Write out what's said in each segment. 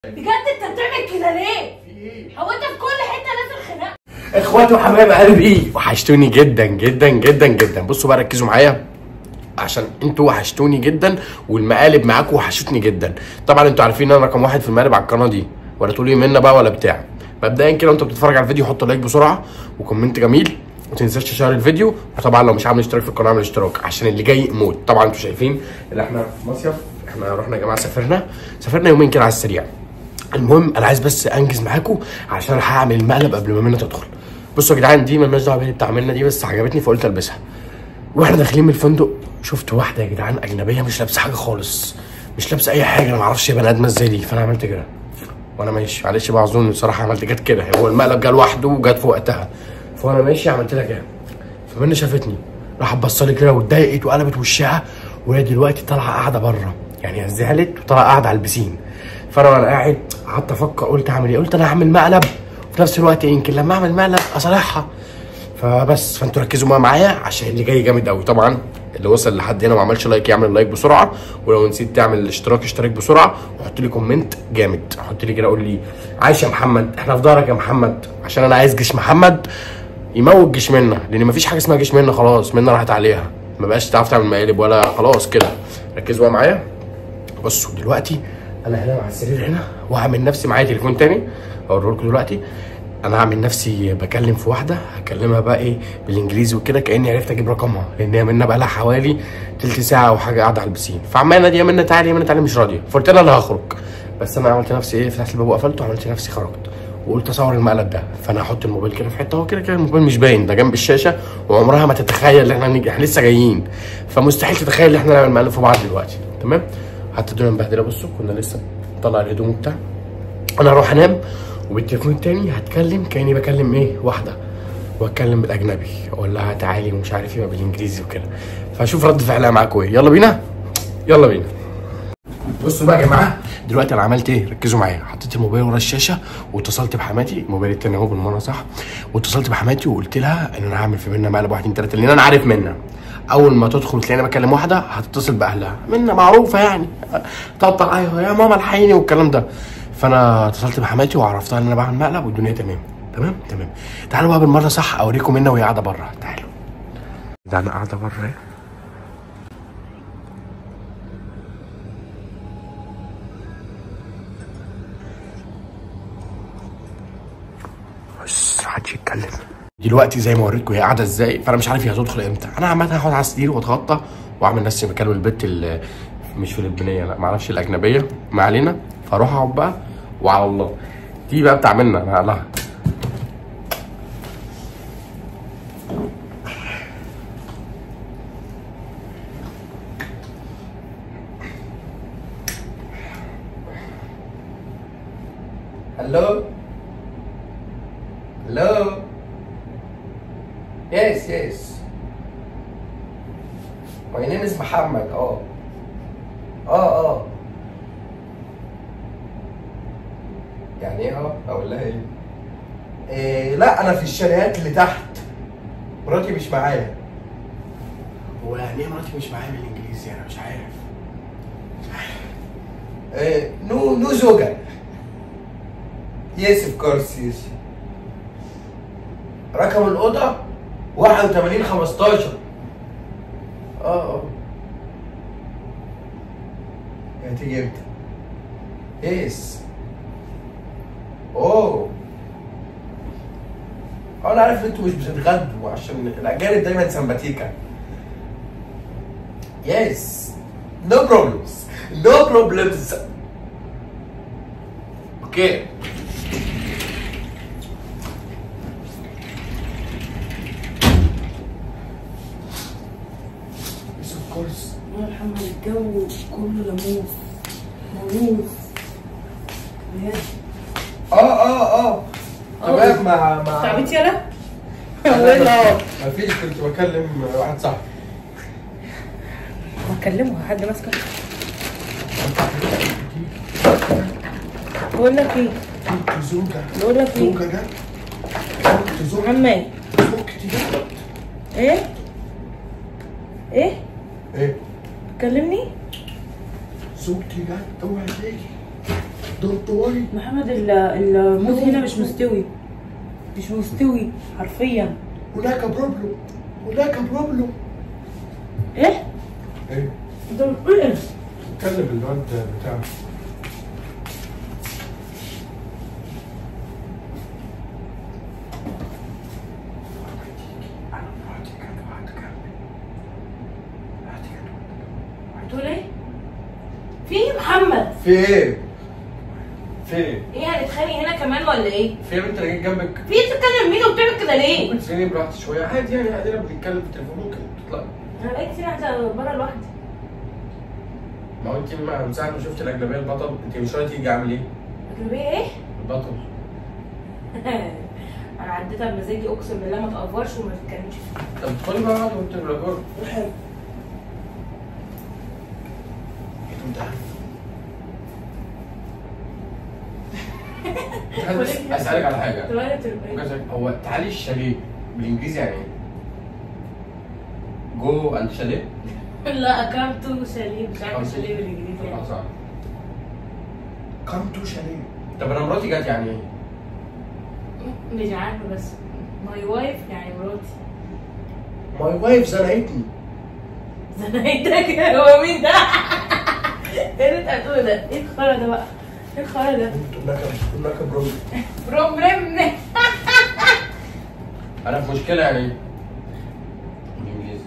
بجد انت بتعمل كده ليه؟ هو انت في كل حته لازم خناق اخواتي وحبايب قلبي وحشتوني جدا جدا جدا جدا بصوا بقى ركزوا معايا عشان انتوا وحشتوني جدا والمقالب معاكم وحشتني جدا طبعا انتوا عارفين ان انا رقم واحد في المقالب على القناه دي ولا تقولي منا بقى ولا بتاع مبدئيا كده وانت بتتفرج على الفيديو حط لايك بسرعه وكومنت جميل وما تنساش تشير الفيديو وطبعا لو مش عامل اشتراك في القناه اعمل اشتراك عشان اللي جاي موت طبعا انتوا شايفين ان احنا في مصيف احنا رحنا يا جماعه سافرنا سافرنا يومين كده على السريع المهم انا عايز بس انجز معاكم عشان الحق اعمل المقلب قبل ما منى تدخل بصوا يا جدعان دي مالناش دعوه باللي بتاع منى دي بس عجبتني فقلت البسها واحنا داخلين من الفندق شفت واحده يا جدعان اجنبيه مش لابسه حاجه خالص مش لابسه اي حاجه انا ما اعرفش هي بني ادمه ازاي دي فانا عملت كده وانا ماشي معلش بقى اعذروني بصراحه عملت جت كده هو المقلب جه لوحده وجت في وقتها فانا ماشي عملت لها كده فمنى شافتني راحت بصلي كده واتضايقت وقلبت وشها وهي دلوقتي طالعه قاعده بره يعني هي زعلت وطالعه قاعده على البسين فانا وانا قاعد قعدت افكر قلت اعمل ايه قلت انا هعمل مقلب وفي نفس الوقت يمكن لما اعمل مقلب اصالحها فبس فانتوا ركزوا بقى معايا عشان اللي جاي جامد قوي طبعا اللي وصل لحد هنا وما عملش لايك يعمل لايك بسرعه ولو نسيت تعمل الاشتراك اشترك بسرعه وحط لي كومنت جامد حط لي كده قول لي عايش يا محمد احنا في ظهرك يا محمد عشان انا عايز جيش محمد يموت جيش منا لان مفيش حاجه اسمها جيش منا خلاص منا راحت عليها ما بقاش تعرف تعمل مقالب ولا خلاص كده ركزوا بقى معايا بصوا دلوقتي انا هنا على السرير هنا وهعمل نفسي معايا تليفون تاني اوريه لكم دلوقتي انا هعمل نفسي بكلم في واحده هكلمها بقى ايه بالانجليزي وكده كاني عرفت اجيب رقمها لان هي منا بقى لها حوالي تلت ساعه او حاجه قاعده على البسين فعمال ناديه منا تعالي يا منا تعالي مش راضيه فقلت لها انا هخرج بس انا عملت نفسي ايه فتحت الباب وقفلته وعملت نفسي خرجت وقلت اصور المقلب ده فانا هحط الموبايل كده في حته هو كده كده الموبايل مش باين ده جنب الشاشه وعمرها ما تتخيل ان احنا نيجي احنا لسه جايين فمستحيل تتخيل ان احنا نعمل مقلب في بعض دلوقتي تمام حتى الدنيا مبهدله بصوا كنا لسه طلع الهدوم وبتاع انا هروح انام وبالتليفون التاني هتكلم كاني بكلم ايه واحده واتكلم بالاجنبي اقول لها تعالي ومش عارف ايه بالانجليزي وكده فاشوف رد فعلها معاكم ايه يلا بينا يلا بينا بصوا بقى يا جماعه دلوقتي انا عملت ايه ركزوا معايا حطيت الموبايل ورا الشاشه واتصلت بحماتي الموبايل التاني اهو بالمره صح واتصلت بحماتي وقلت لها ان انا هعمل في منا مقلب واحد اتنين تلاته لان انا عارف منا اول ما تدخل تلاقيني بكلم واحده هتتصل باهلها منا معروفه يعني تقطع ايوه يا ماما الحقيني والكلام ده فانا اتصلت بحماتي وعرفتها ان انا بعمل مقلب والدنيا تمام تمام تمام تعالوا بقى بالمره صح اوريكم منا وهي قاعده بره تعالوا ده انا قاعده بره اهي بس محدش يتكلم دلوقتي زي ما وريتكم هي قاعده ازاي فانا مش عارف هي هتدخل امتى انا عامه هقعد على السرير واتغطى واعمل نفسي بكلم البت اللي مش فلبينيه لا معرفش الاجنبيه ما علينا فاروح اقعد بقى وعلى الله دي بقى بتاع منا انا لها Hello? Hello? Yes, yes. My name is محمد اه اه اه يعني ايه اه اقول لها ايه؟ إيه لا انا في الشاليهات اللي تحت مراتي مش معايا هو يعني ايه مراتي مش معايا بالانجليزي انا مش عارف إيه نو نو زوجة يس اوف كورس يس رقم الأوضة 81 15 اه اه هتيجي امتى؟ يس اوه اه انا عارف ان انتوا مش بتتغدوا عشان الاجانب دايما سمباتيكا يس نو بروبلمز نو بروبلمز اوكي يس اوف كورس يا محمد الجو كله لموس موس بجد اه اه اه تمام مع مع تعبت يالا؟ لا ما فيش كنت بكلم واحد صاحبي بكلمه حد ماسكه بقول لك ايه زوجة بقول لك ايه زوجة جت زوجة محمد زوجتي جت ايه ايه ايه تكلمني زوجتي جت اوعي تيجي دونت وري محمد ال- الموز هنا مش مستوي مش مستوي حرفيا هناك بروبلم هناك بروبلم ايه ايه انت بتقول ايه كلم الواد بتاعه بتقول ايه في ايه يا محمد في ايه؟ في ايه؟ ايه هنتخانق هنا كمان ولا ايه في ايه بنت انا جيت جنبك في إيه بتتكلم مين وبتعمل كده ليه ممكن تسيبيني براحتي شويه عادي يعني عادي بنتكلم في التليفون ممكن تطلع انا بقيت كتير قاعده بره لوحدي ما هو انت ما- من ساعه ما شفت الاجنبيه البطل انت مش راضيه تيجي عامل ايه؟ اجنبيه ايه البطل انا عديتها بمزاجي اقسم بالله ما تقفرش وما تتكلمش فيه طب ادخلي بقى اقعدي وانت بالأجور حلو انت عارف بس اسالك على حاجه تغير التليفون. ممكن أسألك، هو تعالي الشاليه بالانجليزي يعني ايه؟ جو اند شاليه؟ لا كامتو شاليه مش عارفه شاليه بالانجليزي يعني. صح كم تو شاليه طب انا مراتي جت يعني ايه؟ مش عارفه بس ماي وايف يعني مراتي ماي وايف زنقتني زنقتك هو مين ده؟ ايه اللي انت هتقوله ده؟ ايه الخرا ده بقى؟ ايه الخرا ده؟ هناك هناك بروبلم بروبلم انا في مشكله يعني ايه؟ بالانجليزي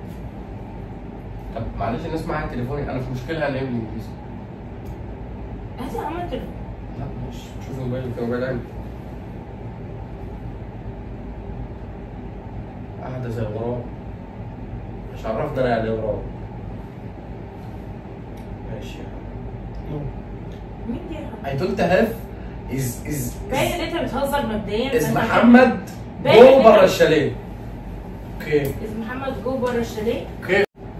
طب معلش الناس معايا تليفوني انا في مشكله يعني ايه بالانجليزي؟ هات يا عم التليفون لا مش شوف موبايلي كده موبايل عندي قاعدة زي الغراب مش عرفنا انا يعني ايه غراب ماشي مين دي يا محمد؟ I don't have is is باين ان انت بتهزر مبدئيا is فأنت محمد باين جو إن بره أنت- الشاليه اوكي اسم محمد جو بره الشاليه اوكي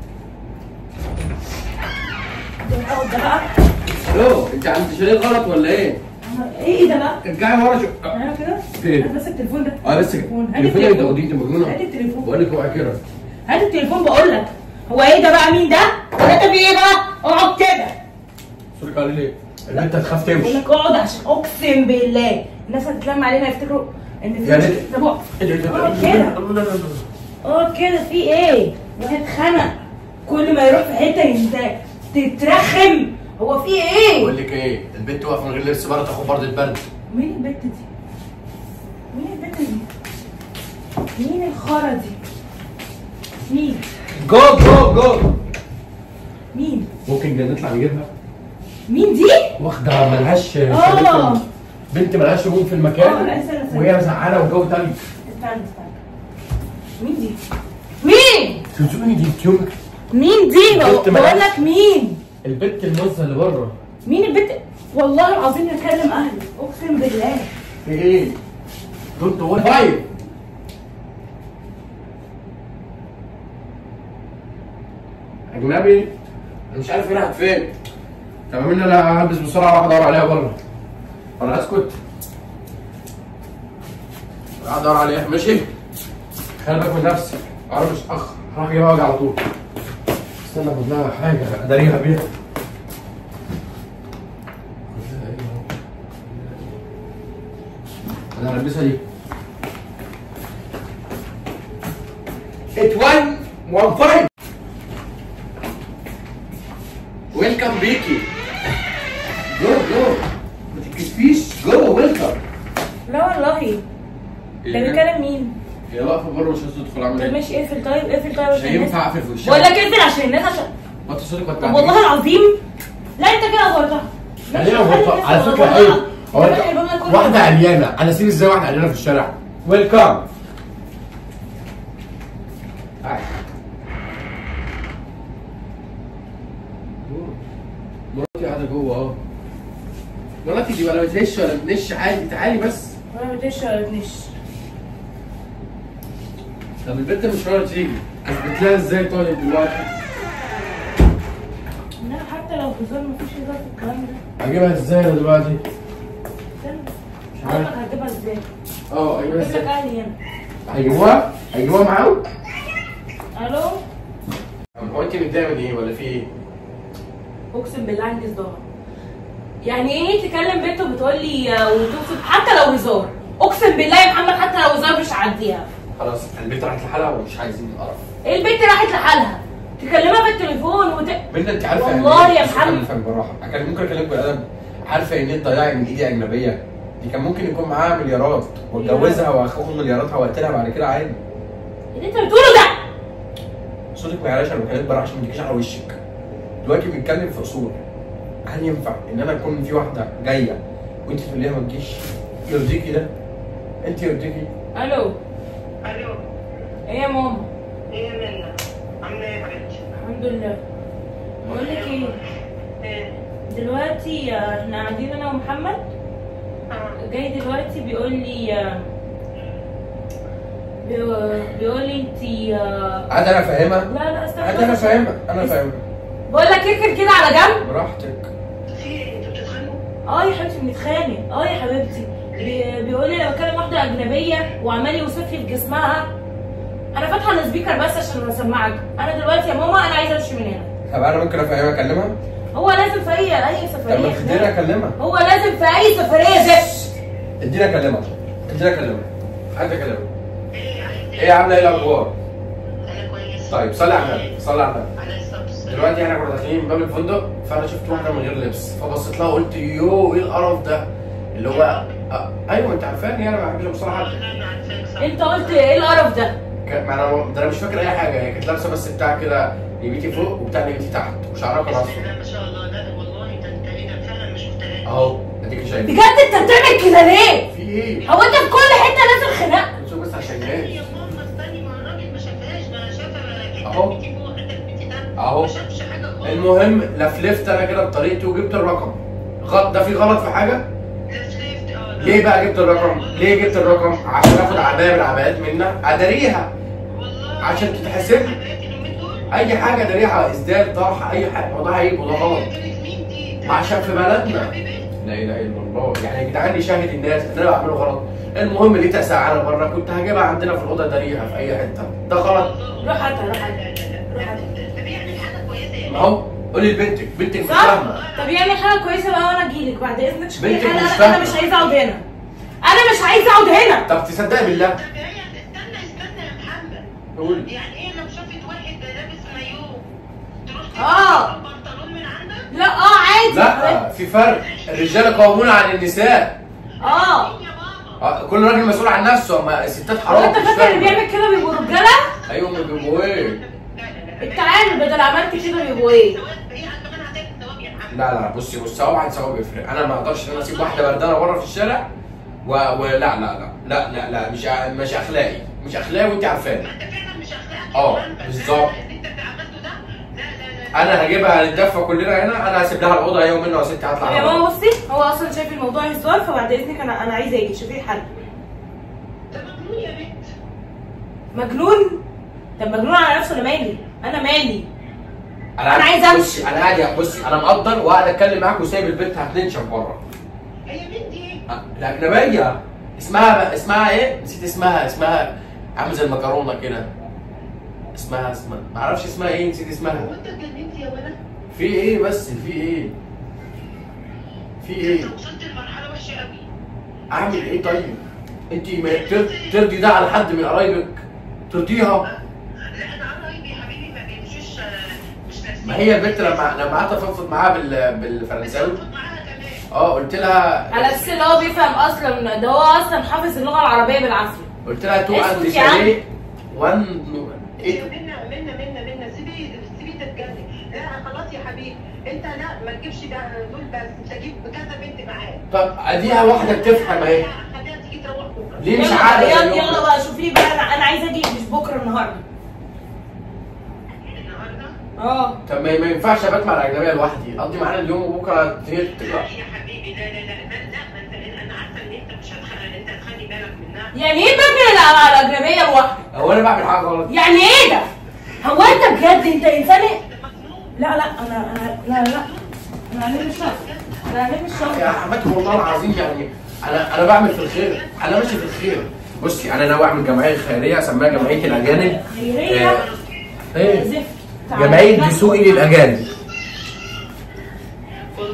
ده الأول ده بقى الو انت عند الشاليه غلط ولا ايه؟ ايه ايه ده بقى؟ ارجعي ورا شو انا كده؟ إيه؟ هات بس التليفون ده اه بس التليفون هات التليفون اللي التليفون تاخديه انت مجنونه هات التليفون بقول لك اوعي كده هات التليفون بقول لك هو ايه ده بقى مين ده؟ ولا انت في ايه بقى؟ اقعد كده صورك عليه ليه؟ البنت هتخاف بقول تمشي لك اقعد عشان اقسم بالله الناس هتتلم علينا يفتكروا ان في يا ريت. طب اقعد اقعد كده اقعد كده في ايه؟ وهتخنق كل ما يروح في حته انت تترخم هو في ايه؟ بقول لك ايه البنت واقفه من غير لبس بره تاخد برد البرد مين البت دي؟ مين البت دي؟ مين الخرا دي؟ مين؟ جو جو جو مين؟ ممكن نطلع نجيبها مين دي؟ واخده ملهاش آه. بنت ملهاش رجول في المكان آه، لا، استنى، استنى. وهي زعانه وجو تلج استنى استنى مين دي؟ مين؟ تنسوني دي يومك مين دي؟ البت بقول ملهاش- لك مين؟ البنت الموزه اللي بره مين البت؟ والله العظيم هكلم اهلي اقسم بالله في ايه؟ دونت وري طيب اجنبي انا مش عارف هي راحت فين تمام ان انا هلبس بسرعه واروح ادور عليها بره انا اسكت راح ادور عليها ماشي خلي بالك من نفسك انا مش اخ هروح اجيبها واجي على طول استنى اخد لها حاجه اداريها بيها انا هلبسها دي ات 1 1 5 ويلكم بيكي جو جو ما تتكسفيش جو ويلكم لا والله ده بيكلم مين؟ هي واقفه بره مش عايزه تدخل اعمل طب ايه؟ ماشي اقفل طيب اقفل طيب مش عشان الناس هينفع اقفل في وشها بقول لك اقفل عشان الناس عشان ما تصدق ما طب والله العظيم لا انت كده غلطان خلينا غلطان على فكره عيب هو أنت- واحده عريانه انا اسيب ازاي واحده عريانه في الشارع ويلكم مراتي قاعده جوه اهو مراتي دي ولا بتهش ولا بتنش عادي تعالي بس ولا بتش ولا بتنش طب البنت مش راضيه تيجي اثبت لها ازاي طيب دلوقتي لا حتى لو هزار مفيش هزار في الكلام ده اجيبها ازاي انا دلوقتي استنى مش عارف. عارفك هتجيبها ازاي اه اجيبها اجيب لك ازاي اهلي هنا هيجيبوها هيجيبوها معاهم الو هو انت متضايقه من ايه ولا في ايه اقسم بالله عندي صداع يعني ايه تكلم بنت وبتقول لي وتوصف حتى لو هزار اقسم بالله يا محمد حتى لو هزار مش هعديها خلاص البيت راحت لحالها ومش عايزين قرف البنت راحت لحالها تكلمها في التليفون وت... بنت انت عارفه والله يعني يا بص، محمد. أنا بفهم براحه كان ممكن اكلمك بالادب عارفه ان انت تضيعي من ايدي اجنبيه دي كان ممكن يكون معاها مليارات واتجوزها واخد ملياراتها واقتلها بعد كده عادي اللي انت بتقوله ده صوتك ما يعلاش انا بكلمك براحه عشان ما تجيش على وشك دلوقتي بنتكلم في اصول هل ينفع ان انا اكون في واحده جايه وانت تقول لها ما تجيش يرضيكي ده انت يرضيكي الو الو ايه يا ماما ايه يا منى عامله ايه يا حبيبتي؟ الحمد لله بقول لك ايه ايه؟ دلوقتي آه، احنا قاعدين انا ومحمد اه جاي دلوقتي بيقول لي آه، بيقول- بيقول لي انت عادي انا فاهمها لا لا استنى عادي انا بس. فاهمها انا فاهمها بقول لك اركن كده على جنب براحتك في ايه انتوا بتتخانقوا؟ اه يا حبيبتي بنتخانق اه يا حبيبتي بي- بيقول لي لو بكلم واحده اجنبيه وعمال يوصف لي في جسمها انا فاتحه السبيكر بس عشان اسمعك انا دلوقتي يا ماما انا عايزه امشي من هنا طب انا ممكن افهمها اكلمها هو لازم في اي اي طب ما سفريه تديني اكلمها هو لازم في اي سفريه زفت اديني اكلمها اديني اكلمها عايز اكلمها ايه عايز ايه عامله ايه الاخبار انا كويس طيب صلي على النبي صلي على النبي على الصبر والسلام. دلوقتي احنا كنا داخلين من باب الفندق فانا شفت واحده من غير لبس فبصيت لها وقلت يو ايه القرف ده اللي هو آه ايوه انت عارفاني انا ما بحبش بصراحه اه لا انا عارفاك صح انت قلت ايه القرف ده كان- ما انا ده انا مش فاكر اي حاجه هي كانت لابسه بس بتاع كده نبيتي فوق وبتاع نبيتي تحت وشعرها كان بسم اصفر الله ما شاء الله لا والله ده انت ايه ده فعلا ما شفتهاش اهو اديك شايف بجد انت بتعمل كده ليه في ايه؟ هو انت في كل حته لازم خناق شوف بس عشان استني الناس يا ماما استني ما الراجل ما شافهاش ده شافها أهو. حته بيتي فوق حته بيتي ده أهو. ما شافش حاجه خالص المهم لفلفت انا كده بطريقتي وجبت الرقم غلط ده في غلط في حاجه؟ لا شفت اه لا. ليه بقى جبت الرقم؟ ليه جبت الرقم؟ عشان اخد عبايه من العبايات منها اداريها والله عشان تتحسب. حبايبي اليومين دول اي حاجه اداريها اسدال طرح اي حاجه وده عيب وده غلط كانت مين دي؟ عشان في بلدنا حبيبي لا اله الا الله يعني يا جدعان يشاهد الناس ان انا بعمله غلط المهم لقيتها ساعه بره كنت هجيبها عندنا في الاوضه اداريها في اي حته ده غلط روح هاتها روح لا هاتها لا لا لا ده بيعمل حاجه كويسه يا ما هو قولي لبنتك بنتك مش صح فاهمه طب يعمل حاجه كويسه بقى وانا اجيلك بعد اذنك شوفي بنتك انا مش انا فاهمة. مش عايزه اقعد هنا انا مش عايزه اقعد هنا طب تصدقي بالله طب هي استنى استنى يا محمد قولي يعني ايه لو شافت واحد لابس مايو تروح آه. تجيب البنطلون من عندك؟ لا اه عادي لا في فرق الرجاله قوامون عن النساء اه مين يا بابا؟ آه، كل راجل مسؤول عن نفسه اما الستات هو حرام انت مش فاكر اللي فاهمة. بيعمل كده بيبقوا رجاله ايوه ما بيبقوا ايه لا لا لا التعامل بدل عملت كده بيبقوا ايه ثواب هي كمان هتاكل ثواب يا محمد لا لا بصي بصي ثواب عن ثواب يفرق انا ما اقدرش ان انا اسيب واحده بردانه بره في الشارع و... ولا لا لا لا لا لا مش ع- مش اخلاقي مش اخلاقي وانت عارفاني ما انت فعلا مش اخلاقك اه، يا محمد. بالظبط. اللي انت عملته ده لا لا لا انا هجيبها هنتدفى كلنا هنا انا هسيب لها الاوضه هي ومنى وستي هطلع طب يا على ماما بره. بصي هو اصلا شايف الموضوع هزار فبعد اذنك انا انا عايزه اجي شوفي الحل ده مجنون يا بنت مجنون طب مجنون على نفسه انا مالي انا مالي انا أنا قاعد- عايزة بصي انا قاعد بصي انا مقدر وقاعد اتكلم معاك وسايب البنت هتنشف بره هي بنت ايه؟ أه، الاجنبيه اسمها اسمها ايه نسيت اسمها اسمها عامله زي المكرونه كده اسمها اسمها ما اعرفش اسمها ايه نسيت اسمها هو انت اتجننت يا ولد؟ في ايه بس في ايه في ايه انت وصلت لمرحله وحشه قوي اعمل ايه طيب انت ما تر- ترضي ده على حد من قرايبك ترضيها لا انا قرايبي يا حبيبي ما بيمشوش آه، مش ناسين ما هي البنت لما لما قعدت افضفض معاها بال... بالفرنساوي بتفضل معاها كمان اه قلت لها على اساس ان هو بيفهم اصلا ده هو اصلا حافظ اللغه العربيه بالعافيه قلت لها تو اسكت انت يا عم. شاليه وان ايه ايه منا منا منا منا سيبي سيبي تتجنن لا خلاص يا حبيبي انت لا ما تجيبش ده دول بس انت جيب كذا بنت معاك طب اديها واحده بتفهم اهي خليها تيجي تروح بكره ليه مش يلا عادة يلا اليوم يلا ده؟ بقى شوفي بقى انا انا عايزه اجي مش بكره النهارده النهارده اه طب ما ما ينفعش ابات مع الاجنبيه لوحدي اقضي معانا اليوم وبكره هي لا تقرا يا حبيبي لا لا لا لا لا ما انت انا عارفه ان انت مش هتخلي انت هتخلي بالك منها يعني ايه بكره على الاجنبيه لوحدي هو انا بعمل حاجه غلط يعني ايه ده هو انت بجد انت انسان إيه؟ انت مجنون لا لا انا انا لا لا انا هنام الشهر انا هنام يا الشهر حماتي والله العظيم يعني انا انا بعمل في الخير انا ماشي في الخير بصي انا ناوي اعمل جمعيه خيريه اسميها جمعيه الاجانب خيريه آه، ايه زفت تعالى. جمعيه دسوقي للاجانب والله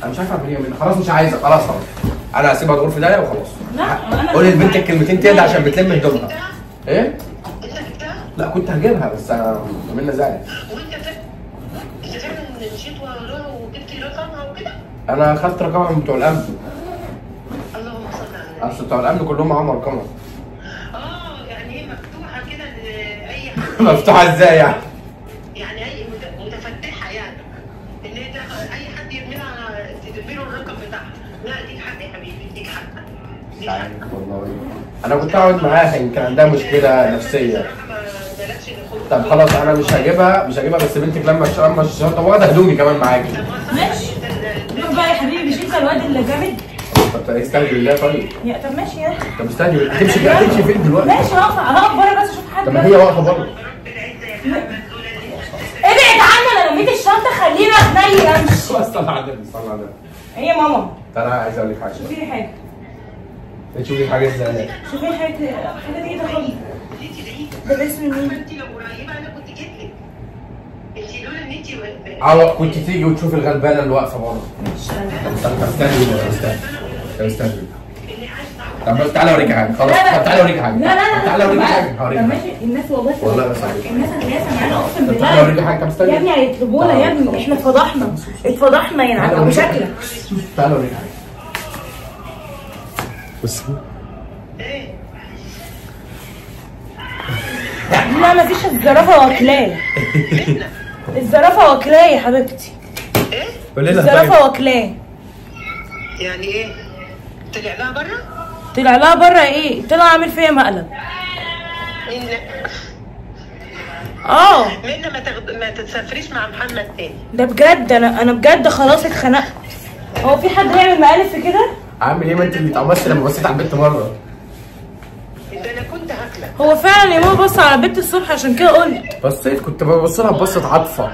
انا مش عارف اعمل ايه منها خلاص مش عايزه خلاص خلاص انا هسيبها تغور في داهيه وخلاص لا انا قولي لبنتك كلمتين تهدى عشان بتلم هدومها ايه انت جبتها لا كنت هجيبها بس انا منى زعلت وانت فاكر انت فعلا مشيت وراها وجبت رقمها وكده انا خدت رقمها من بتوع الامن اللهم صل على النبي اصل بتوع الامن كلهم معاهم ارقامها اه يعني هي مفتوحه كده لاي حد مفتوحه ازاي يعني يعني اي مت- متفتحه يعني ان هي تاخد- اي حد يرمي لها تدبره الرقم بتاعها لا ديك حق يا حبيبي ديك حق مش ديك حق عارف والله انا كنت اقعد معاها يمكن كان عندها مشكله نفسيه بصراحة ما بلاش الخروج. طب خلاص انا مش هجيبها مش هجيبها بس بنتك لما تشتغل مش هتشتغل طب واخده هدومي كمان معاكي ماشي روح بقى يا حبيبي مش انت الواد اللي جامد طب استهدي بالله طيب يا طب ماشي يا طب استهدي بالله هتمشي كده هتمشي فين دلوقتي ماشي هقف هقف بره بس اشوف حد طب ما بس. هي واقفه بره رب العزة يا محمد دول اللي ابعد عني انا لميت الشنطه خلينا اتنيل امشي صلى على النبي صلى على النبي هي يا ماما تعالى عايز اقول لك حاجه شوفي لي حاجه تشوفي حاجه ازاي شوفي لي حاجه حاجه دي ده خالص انت بعيد ده باسم مين انت لو قريبه انا كنت جيت لك انت لولا ان انت اه كنت تيجي وتشوفي الغلبانه اللي واقفه بره طب طب استني بالله، استني طب استني بالله. طب تعالى اوريك حاجه خلاص طب تعالى اوريك حاجه لا لا لا طب تعالى اوريك حاجه طب هوريك ماشي الناس والله والله بس عليك. الناس هتلاقيها سامعانا اقسم طب تعالى اوريك بالله حاجه طب استني يا ابني هيطلبونا يا ابني احنا اتفضحنا اتفضحنا يعني ابو شكلك تعالى اوريك حاجه بص ايه لا مفيش الزرافه واكلاه الزرافه واكلاه يا حبيبتي ايه قولي لها الزرافه طيب واكلاه يعني ايه طلع لها بره طلع لها بره ايه طلع عامل فيا مقلب ان اه منا ما تغد... ما تسافريش مع محمد تاني ده بجد انا انا بجد خلاص اتخنقت هو في حد هيعمل مقالب في كده عامل ايه ما انت اللي اتعمدت لما بصيت على البنت مره ده انا كنت هاكلك هو فعلا يا ماما بص على بنت الصبح عشان كده قلت بصيت كنت ببص لها ببصه عاطفه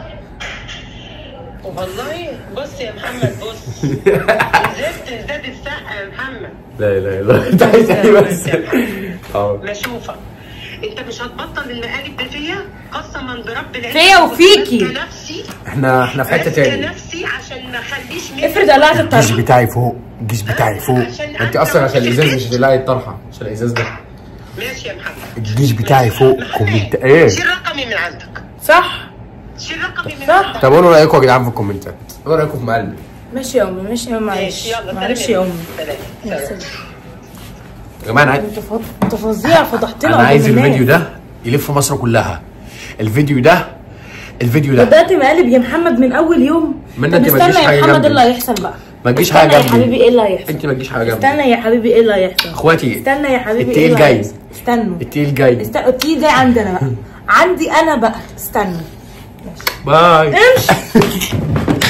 والله بص يا محمد بص زدت زاد السقه يا محمد لا لا لا انت عايز ايه بس اه مشوفه انت مش هتبطل المقالب ده فيا قسما برب العزه فيا وفيكي. ماسكة نفسي احنا احنا في حته ماسكة تاني نفسي عشان ما اخليش افرض قلعت الجيش الطرح بتاعي فوق الجيش بتاعي فوق عشان انت أنت اصلا عشان مش الازاز الجيش. مش هتلاقي الطرحه عشان الازاز ده ماشي يا محمد الجيش بتاعي فوق محمد، كومنت ايه شيل رقمي من عندك صح شيل رقمي من صح. عندك طب قولوا رايكم يا جدعان في الكومنتات قولوا رايكم في مقلبي ماشي يا امي ماشي يا امي معلش ماشي يلا معلش يا امي سلام يا سلام. سلام. يا جماعه انا عايز انت فض- انت فظيع فضحتنا انا عايز قدام الناس. الفيديو ده يلف مصر كلها الفيديو ده الفيديو ده بدأت مقالب يا محمد من اول يوم منى طب انت ما تجيش استنى حاجة يا محمد جنبي. ايه اللي هيحصل بقى ما تجيش استنى حاجه يا حبيبي جنبي ايه اللي هيحصل انت ما تجيش حاجه جنبي استنى يا حبيبي ايه اللي هيحصل اخواتي استنى يا حبيبي التقيل ايه اللي جاي. هيحصل استنوا التقيل جاي است- التقيل جاي عندنا بقى عندي انا بقى استنى باي امشي